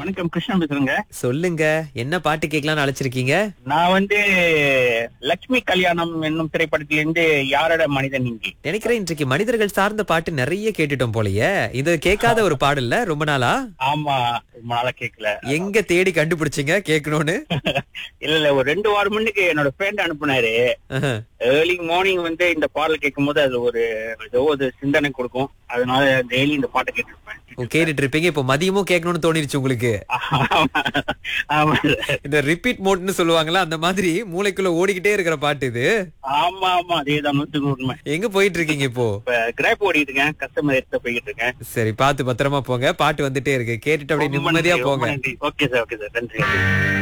வணக்கம் கிருஷ்ணன் பேசுறேங்க சொல்லுங்க என்ன பாட்டு கேட்கலாம்னு அழைச்சிருக்கீங்க நான் வந்து லட்சுமி கல்யாணம் என்னும் திரைப்படத்திலிருந்து யாரோட மனிதன் இங்கே நினைக்கிறேன் இன்றைக்கு மனிதர்கள் சார்ந்த பாட்டு நிறைய கேட்டுட்டோம் போலயே இது கேட்காத ஒரு பாடல்ல ரொம்ப நாளா ஆமா ரொம்ப நாளா கேட்கல எங்க தேடி கண்டுபிடிச்சீங்க கேட்கணும்னு இல்ல இல்ல ஒரு ரெண்டு வாரம் முன்னுக்கு என்னோட ஃப்ரெண்ட் அனுப்புனாரு ஆஹா. ஏர்லி மார்னிங் வந்து இந்த பாடல் கேட்கும் போது அது ஒரு ஏதோ ஒரு சிந்தனை கொடுக்கும் அதனால டெய்லி இந்த பாட்டை கேட்டிருப்பேன் ஓ, கேட்டுட்டு இருப்பீங்க இப்போ மதியமும் கேட்கணும்னு தோணிருச்சு உங்களுக்கு ஆமா. ஆமா இந்த ரிப்பீட் மோட்னு சொல்லுவாங்கல்ல அந்த மாதிரி மூளைக்குள்ள ஓடிக்கிட்டே இருக்கிற பாட்டு இது ஆமா ஆமா அதேதான் நூத்துக்கு உண்மை எங்க போயிட்டு இருக்கீங்க இப்போ இப்ப கிராப் ஓடிட்டு இருக்கேன் கஸ்டமர் எடுத்து போய்கிட்டு இருக்கேன் சரி பார்த்து பத்திரமா போங்க பாட்டு வந்துட்டே இருக்கு கேட்டுட்டு அப்படியே நிம்மதியா போங்க ஓகே சார் ஓகே சார் நன்றி